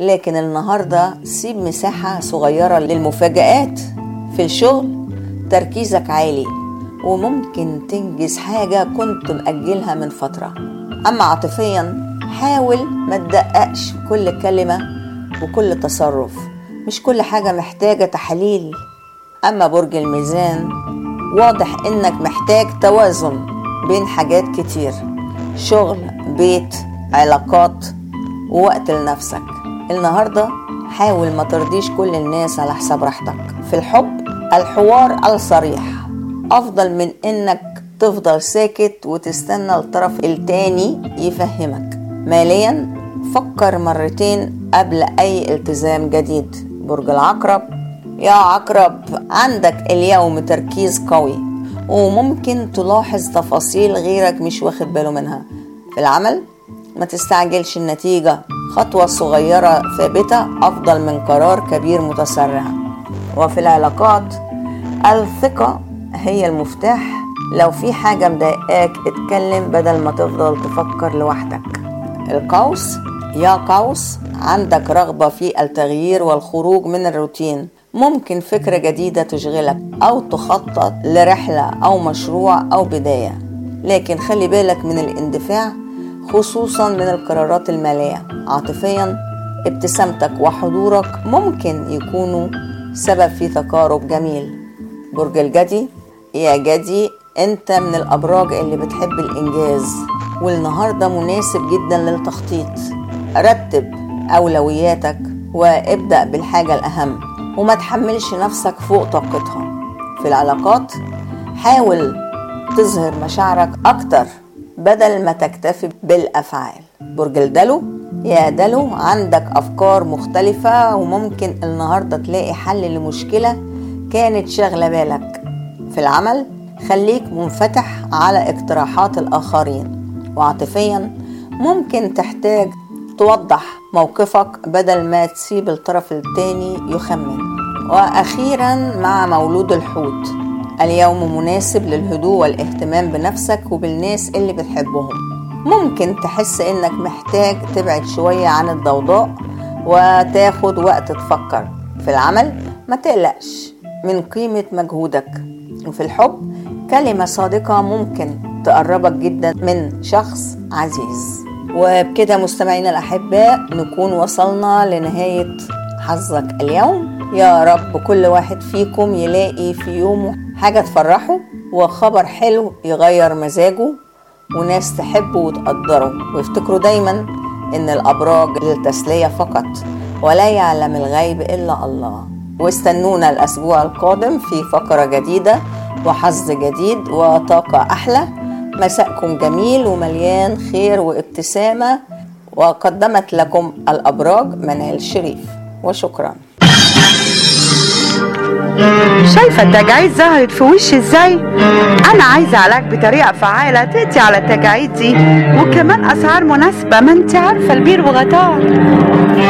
لكن النهاردة سيب مساحة صغيرة للمفاجآت في الشغل تركيزك عالي وممكن تنجز حاجة كنت مأجلها من فترة أما عاطفيا حاول ما تدققش كل كلمة وكل تصرف مش كل حاجة محتاجة تحليل أما برج الميزان واضح إنك محتاج توازن بين حاجات كتير شغل بيت علاقات ووقت لنفسك النهاردة حاول ما ترضيش كل الناس على حساب راحتك في الحب الحوار الصريح أفضل من إنك تفضل ساكت وتستنى الطرف التاني يفهمك ماليا فكر مرتين قبل أي التزام جديد برج العقرب يا عقرب عندك اليوم تركيز قوي وممكن تلاحظ تفاصيل غيرك مش واخد باله منها في العمل ما تستعجلش النتيجة خطوة صغيرة ثابتة أفضل من قرار كبير متسرع وفي العلاقات الثقة هي المفتاح لو في حاجة مضايقاك اتكلم بدل ما تفضل تفكر لوحدك القوس يا قوس عندك رغبة في التغيير والخروج من الروتين ممكن فكرة جديدة تشغلك أو تخطط لرحلة أو مشروع أو بداية لكن خلي بالك من الاندفاع خصوصا من القرارات المالية عاطفيا ابتسامتك وحضورك ممكن يكونوا سبب في تقارب جميل برج الجدي يا جدي انت من الابراج اللي بتحب الانجاز والنهارده مناسب جدا للتخطيط رتب اولوياتك وابدا بالحاجه الاهم وما تحملش نفسك فوق طاقتها في العلاقات حاول تظهر مشاعرك اكتر بدل ما تكتفي بالافعال برج الدلو يا دلو عندك افكار مختلفه وممكن النهارده تلاقي حل لمشكله كانت شاغله بالك في العمل خليك منفتح على اقتراحات الاخرين وعاطفيا ممكن تحتاج توضح موقفك بدل ما تسيب الطرف التاني يخمن واخيرا مع مولود الحوت اليوم مناسب للهدوء والاهتمام بنفسك وبالناس اللي بتحبهم ممكن تحس انك محتاج تبعد شوية عن الضوضاء وتاخد وقت تفكر في العمل ما تقلقش من قيمة مجهودك وفي الحب كلمة صادقة ممكن تقربك جدا من شخص عزيز وبكده مستمعينا الأحباء نكون وصلنا لنهاية حظك اليوم يا رب كل واحد فيكم يلاقي في يومه حاجة تفرحه وخبر حلو يغير مزاجه وناس تحبه وتقدره وافتكروا دايما ان الابراج للتسليه فقط ولا يعلم الغيب الا الله واستنونا الاسبوع القادم في فقره جديده وحظ جديد وطاقه احلى مساءكم جميل ومليان خير وابتسامه وقدمت لكم الابراج منال شريف وشكرا شايفة التجاعيد ظهرت في وشي ازاي؟ أنا عايزة علاج بطريقة فعالة تقضي على التجاعيد دي وكمان أسعار مناسبة ما انت عارفة البير وغطاه